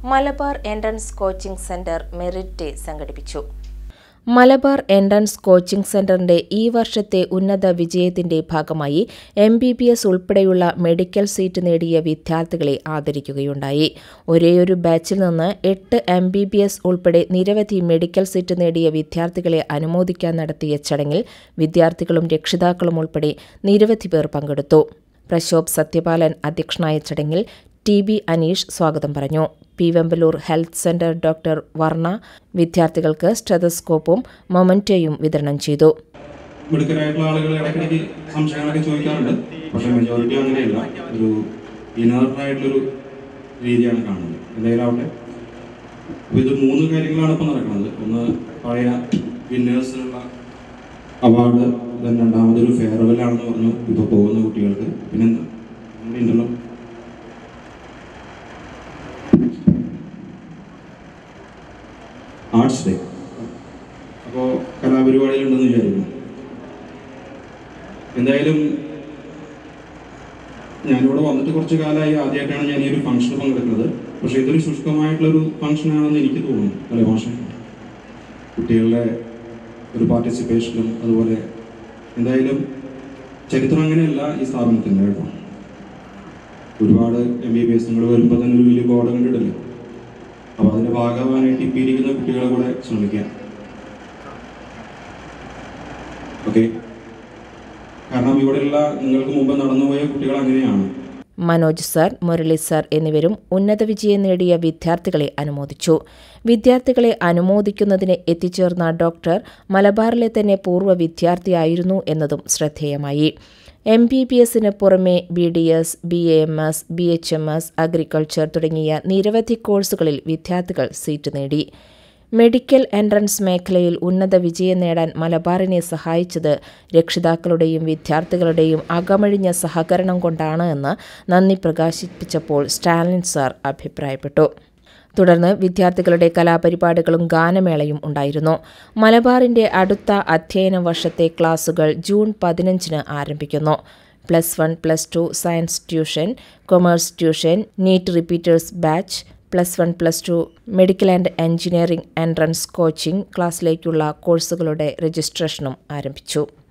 Malabar entrance coaching centre merit day സംഘടിപ്പിച്ചു Malabar entrance coaching സെന്ററിന്റെ ഈ വർഷത്തെ ഉന്നത വിജയത്തിന്റെ ഭാഗമായി എം ബി ബി എസ് ഉൾപ്പെടെയുള്ള മെഡിക്കൽ സീറ്റ് നേടിയ വിദ്യാർത്ഥികളെ ആദരിക്കുകയുണ്ടായി ഒരേയൊരു ബാച്ചിൽ നിന്ന് എട്ട് എം ബി ബി എസ് ഉൾപ്പെടെ നിരവധി മെഡിക്കൽ സീറ്റ് നേടിയ വിദ്യാർത്ഥികളെ അനുമോദിക്കാൻ നടത്തിയ ചടങ്ങിൽ വിദ്യാർത്ഥികളും രക്ഷിതാക്കളും ഉൾപ്പെടെ നിരവധി പേർ പങ്കെടുത്തു പ്രശോഭ് സത്യപാലൻ അധ്യക്ഷനായ ചടങ്ങിൽ ടി ബി അനീഷ് സ്വാഗതം പറഞ്ഞു P Vemballur health centre doctor Varna വിദ്യാർത്ഥികൾക്ക് സ്റ്റെതസ്കോപ്പും മൊമന്റോയും വിതരണം ചെയ്തു മിടുക്കരായിട്ടുള്ള ആളുകൾ ഇടയ്ക്കിടയ്ക്ക് സംശയങ്ങളൊക്കെ ചോദിക്കാറുണ്ട് പക്ഷേ മെജോറിറ്റി അങ്ങനെയല്ല ഒരു ഇനറായിട്ടുള്ളൊരു രീതിയാണ് കാണുന്നത് എന്തായാലും ആവട്ടെ അപ്പോൾ ഇത് മൂന്ന് കാര്യങ്ങളാണ് ഇപ്പോൾ നടക്കുന്നത് ഒന്ന് പഴയ വിന്നേഴ്സിനുള്ള അവാർഡ് then രണ്ടാമതൊരു ഫെയർവെൽ ആണെന്ന് പറഞ്ഞു ഇപ്പോൾ പോകുന്ന കുട്ടികൾക്ക് പിന്നെ എന്താ അങ്ങനെ ഉണ്ടല്ലോ ആർട്സ് ഡേ അപ്പോൾ കലാപരിപാടികളുണ്ടെന്ന് വിചാരിക്കുന്നു എന്തായാലും ഞാനിവിടെ വന്നിട്ട് കുറച്ച് കാലമായി ആദ്യമായിട്ടാണ് ഞാൻ ഈ ഒരു ഫംഗ്ഷന് പങ്കെടുക്കുന്നത് പക്ഷേ ഇതൊരു ശുഷ്കമായിട്ടുള്ളൊരു ഫംഗ്ഷൻ ആണെന്ന് എനിക്ക് തോന്നുന്നു അല്ലേ മാഷെ കുട്ടികളുടെ ഒരു പാർട്ടിസിപ്പേഷനും അതുപോലെ എന്തായാലും ചരിത്രം അങ്ങനെയല്ല ഈ സ്ഥാപനത്തിൻ്റെ കേട്ടോ ഒരുപാട് എം ബി ബി എസ് നിങ്ങൾ വരുമ്പോൾ തന്നെ ഒരു വലിയ ബോർഡ് കണ്ടിട്ടില്ലേ അപ്പോൾ അതിൻ്റെ ഭാഗമായിട്ട് ഇപ്പോൾ ഇരിക്കുന്ന കുട്ടികളെ കൂടെ ശ്രമിക്കാം ഓക്കെ കാരണം ഇവിടെയുള്ള നിങ്ങൾക്ക് മുമ്പ് നടന്നുപോയ കുട്ടികൾ അങ്ങനെയാണ് മനോജ് സർ മുരളി സർ എന്നിവരും ഉന്നത വിജയം നേടിയ വിദ്യാർത്ഥികളെ അനുമോദിച്ചു വിദ്യാർത്ഥികളെ അനുമോദിക്കുന്നതിന് എത്തിച്ചേർന്ന ഡോക്ടർ മലബാറിലെ തന്നെ പൂർവ്വ വിദ്യാർത്ഥിയായിരുന്നു എന്നതും ശ്രദ്ധേയമായി എം ബി ബി എസിന് പുറമെ B D S B A M S B H M S agriculture തുടങ്ങിയ നിരവധി കോഴ്സുകളിൽ വിദ്യാർത്ഥികൾ സീറ്റ് നേടി മെഡിക്കൽ എൻട്രൻസ് മേഖലയിൽ ഉന്നത വിജയം നേടാൻ മലബാറിനെ സഹായിച്ചത് രക്ഷിതാക്കളുടെയും വിദ്യാർത്ഥികളുടെയും അകമഴിഞ്ഞ സഹകരണം കൊണ്ടാണ് എന്ന് നന്ദി പ്രകാശിപ്പിച്ചപ്പോൾ സ്റ്റാലിൻ സാർ അഭിപ്രായപ്പെട്ടു തുടർന്ന് വിദ്യാർത്ഥികളുടെ കലാപരിപാടികളും ഗാനമേളയും ഉണ്ടായിരുന്നു മലബാറിന്റെ അടുത്ത അധ്യയന വർഷത്തെ ക്ലാസുകൾ ജൂൺ പതിനഞ്ചിന് ആരംഭിക്കുന്നു plus one plus two science tuition commerce tuition NEET repeaters batch plus one plus two medical and engineering entrance coaching ക്ലാസ്സിലേക്കുള്ള കോഴ്സുകളുടെ രജിസ്ട്രേഷനും ആരംഭിച്ചു